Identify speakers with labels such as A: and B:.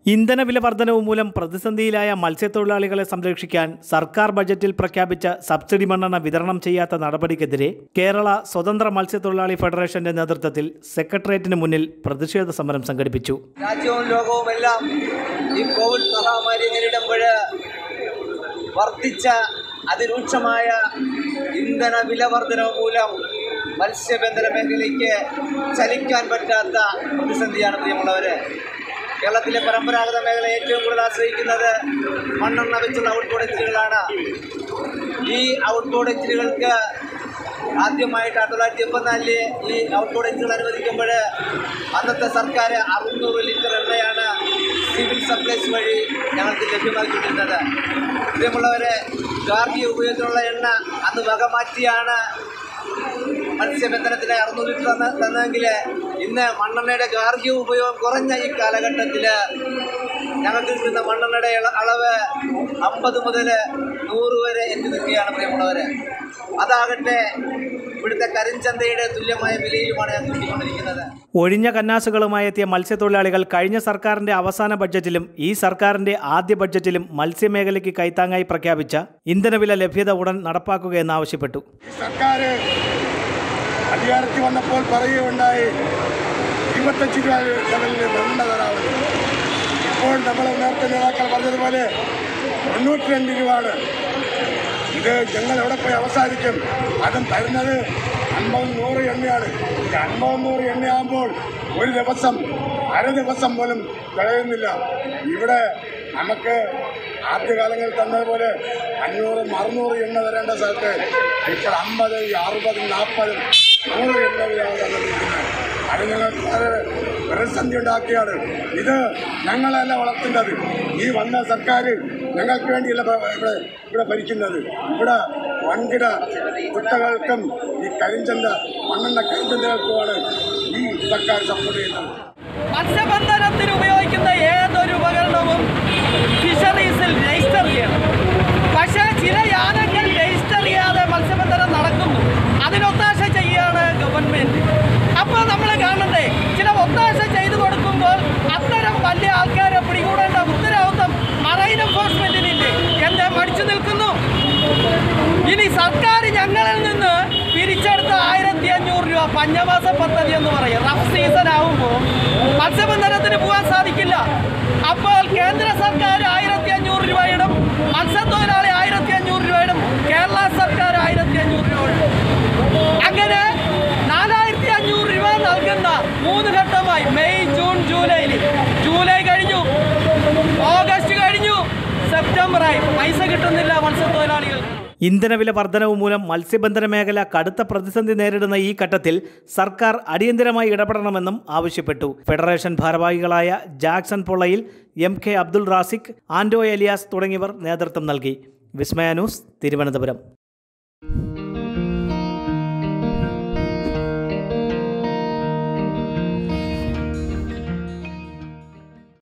A: ഇന്ധനവില വർധനവ് മൂലം പ്രതിസന്ധിയിലായ മത്സ്യത്തൊഴിലാളികളെ സംരക്ഷിക്കാൻ സർക്കാർ ബജറ്റിൽ പ്രഖ്യാപിച്ച സബ്സിഡി മണ്ണെണ്ണ വിതരണം ചെയ്യാത്ത നടപടിക്കെതിരെ കേരള സ്വതന്ത്ര മത്സ്യത്തൊഴിലാളി ഫെഡറേഷന്റെ നേതൃത്വത്തിൽ സെക്രട്ടേറിയറ്റിന് മുന്നിൽ പ്രതിഷേധ സമരം സംഘടിപ്പിച്ചു
B: രാജ്യവും ലോകവും എല്ലാം ഈ കോവിഡ് മഹാമാരി നേരിടുമ്പോൾ വർദ്ധിച്ച അതിരൂക്ഷമായ ഇന്ധന വില വർധനവ് മൂലം മത്സ്യബന്ധന മേഖലയ്ക്ക് ചലിക്കാൻ പറ്റാത്ത പ്രതിസന്ധിയാണ് പ്രിയമുള്ളവര് കേരളത്തിലെ പരമ്പരാഗത മേഖല ഏറ്റവും കൂടുതൽ ആശ്രയിക്കുന്നത് മണ്ണെണ്ണ വെച്ചുള്ള ഔട്ട്ബോർഡ് എഞ്ചിനുകളാണ് ഈ ഔട്ട്ബോർഡ് എഞ്ചിനുകൾക്ക് ആദ്യമായിട്ട് ആയിരത്തി തൊള്ളായിരത്തി എൺപത്തിനാലില് ഈ ഔട്ട്ബോർഡ് എഞ്ചിനുകൾ അനുവദിക്കുമ്പോൾ അന്നത്തെ സർക്കാർ അറുന്നൂറ് ലിറ്റർ എണ്ണയാണ് സിവിൽ സപ്ലൈസ് വഴി ഞങ്ങൾക്ക് ലഭ്യമാക്കിക്കൊണ്ടിരുന്നത് പ്രിയമുള്ളവരെ ഗാർഹിക ഉപയോഗത്തിനുള്ള എണ്ണ അന്ന് വക മാറ്റിയാണ് മത്സ്യബന്ധനത്തിന് അറുന്നൂറ് ലിറ്റർ തന്ന തന്നെങ്കിൽ ഇന്ന് മണ്ണെണ്ണയുടെ ഗാർഹിക ഉപയോഗം കുറഞ്ഞ ഈ കാലഘട്ടത്തിൽ ഞങ്ങൾക്ക് കിട്ടുന്ന മണ്ണെണ്ണയുടെ ഇള- അളവ് അമ്പത് മുതൽ നൂറ് വരെ എത്തി നിൽക്കുകയാണ് പ്രിയമുള്ളവരെ അതാകട്ടെ ഇവിടുത്തെ കരിഞ്ചന്തയുടെ തുല്യമായ വിലയിലുമാണ് ഞങ്ങൾക്ക് കിട്ടിക്കൊണ്ടിരിക്കുന്നത്
A: ഒഴിഞ്ഞ കന്നാസുകളുമായി എത്തിയ മത്സ്യത്തൊഴിലാളികൾ കഴിഞ്ഞ സർക്കാരിന്റെ അവസാന ബഡ്ജറ്റിലും ഈ സർക്കാരിന്റെ ആദ്യ ബഡ്ജറ്റിലും മത്സ്യമേഖലയ്ക്ക് കൈത്താങ്ങായി പ്രഖ്യാപിച്ച ഇന്ധനവില ലഭ്യത ഉടൻ നടപ്പാക്കുകയെന്നാവശ്യപ്പെട്ടു
C: ഈ സർക്കാർ അധികാരത്തിൽ വന്നപ്പോൾ പറയുകയുണ്ടായി ഇരുപത്തഞ്ച് രൂപ ലെവലിൽ വെണ്ണ തരാമെന്ന് ഇപ്പോൾ നമ്മൾ നേരത്തെ നേതാക്കൾ പറഞ്ഞതുപോലെ തൊണ്ണൂറ്റി രണ്ട് രൂപയാണ് ഇത് ഞങ്ങൾ എവിടെ പോയി അവസാനിക്കും അതും തരുന്നത് അൻപത് നൂറ് എണ്ണയാണ് ഈ അൻപത് നൂറ് എണ്ണയാകുമ്പോൾ ഒരു ദിവസം അര ദിവസം പോലും തികയുന്നില്ല ഇവിടെ നമുക്ക് ആദ്യകാലങ്ങളിൽ തന്നതുപോലെ അഞ്ഞൂറും അറുന്നൂറ് എണ്ണ തരേണ്ട സ്ഥലത്ത് ഇപ്പോൾ അമ്പത് അറുപത് നാൽപ്പത് നൂറ് എണ്ണയാണ് തന്നിരിക്കുന്നത് അത് ഞങ്ങൾക്ക് വളരെ പ്രതിസന്ധി ഉണ്ടാക്കിയാണ് ഇത് ഞങ്ങളല്ല വളർത്തുന്നത് ഈ വന്ന സർക്കാർ ഞങ്ങൾക്ക് വേണ്ടിയല്ല ഭ- ഇവിടെ ഇവിടെ ഭരിക്കുന്നത് ഇവിടെ വൻകിട കുട്ടകൾക്കും ഈ കരിഞ്ചന്ത മണ്ണെണ്ണ കരിഞ്ചന്തകൾക്കുമാണ് ഈ സർക്കാർ സപ്പോർട്ട് ചെയ്യുന്നത്
D: മത്സ്യബന്ധനത്തിന് ഉപയോഗിക്കുന്ന ഏതൊരു ഉപകരണവും ഫിഷറീസിൽ രജിസ്റ്റർ ചെയ്യണം പക്ഷേ ചില യാനങ്ങൾ രജിസ്റ്റർ ചെയ്യാതെ മത്സ്യബന്ധനം നടക്കുന്നു അതിനൊത്താശ ചെയ്യുകയാണ് ഗവൺമെൻറ് അപ്പോൾ നമ്മൾ കാണണ്ടേ ചില ഒത്താശ ചെയ്തു കൊടുക്കുമ്പോൾ അത്തരം വലിയ ആൾക്കാരെ പിടികൂടേണ്ട ഉത്തരവാദിത്വം മറൈൻ എൻഫോഴ്സ്മെന്റിനില്ലേ എന്താ മടിച്ചു നിൽക്കുന്നു ഇനി സർക്കാർ ഞങ്ങളിൽ നിന്ന് പിരിച്ചെടുത്ത ആയിരത്തി അഞ്ഞൂറ് രൂപ പഞ്ഞമാസ പദ്ധതി എന്ന് പറയും റഫ് സീസൺ ആകുമ്പോൾ മത്സ്യബന്ധനത്തിന് പോകാൻ സാധിക്കില്ല അപ്പോൾ കേന്ദ്ര സർക്കാർ ആയിരത്തി അഞ്ഞൂറ് രൂപ ഇടും മത്സ്യത്തൊഴിലാളി ആയിരത്തി അഞ്ഞൂറ് രൂപ ഇടും കേരള സർക്കാർ ആയിരത്തി അഞ്ഞൂറ് രൂപ ഇടും അങ്ങനെ നാലായിരത്തി അഞ്ഞൂറ് രൂപ നൽകുന്ന മൂന്ന് ഘട്ടമായി മെയ് ജൂൺ ജൂലൈയിൽ ജൂലൈ കഴിഞ്ഞു ഓഗസ്റ്റ് കഴിഞ്ഞു സെപ്റ്റംബറായി പൈസ കിട്ടുന്നില്ല മത്സ്യത്തൊഴിലാളികൾക്ക്
A: ഇന്ധനവില വർധനവ് മൂലം മത്സ്യബന്ധന മേഖല കടുത്ത പ്രതിസന്ധി നേരിടുന്ന ഈ ഘട്ടത്തിൽ സർക്കാർ അടിയന്തരമായി ഇടപെടണമെന്നും ആവശ്യപ്പെട്ടു ഫെഡറേഷൻ ഭാരവാഹികളായ ജാക്സൺ പൊള്ളയിൽ എം കെ അബ്ദുൾ റാസിഖ് ആൻഡോ എലിയാസ് തുടങ്ങിയവർ നേതൃത്വം നൽകി വിസ്മയ ന്യൂസ് തിരുവനന്തപുരം